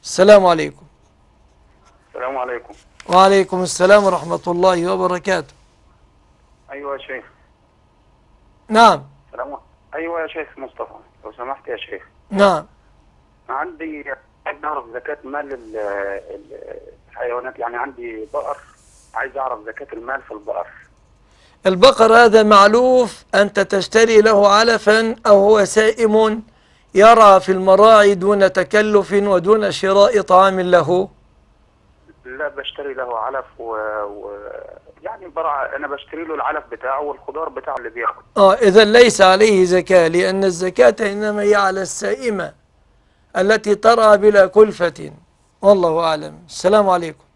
السلام عليكم السلام عليكم وعليكم السلام ورحمة الله وبركاته ايوه يا شيخ نعم سلام ايوه يا شيخ مصطفى لو سمحت يا شيخ نعم عندي عايز اعرف زكاة مال ال- ال- الحيوانات يعني عندي بقر عايز اعرف زكاة المال في البقر البقر هذا معلوف أنت تشتري له علفا أو هو سائم يرعى في المراعي دون تكلف ودون شراء طعام له لا بشتري له علف و, و... يعني برع انا بشتري له العلف بتاعه والخضار بتاعه اللي بياخد آه إذا ليس عليه زكاة لأن الزكاة إنما هي على السائمة التي ترعى بلا كلفة والله أعلم السلام عليكم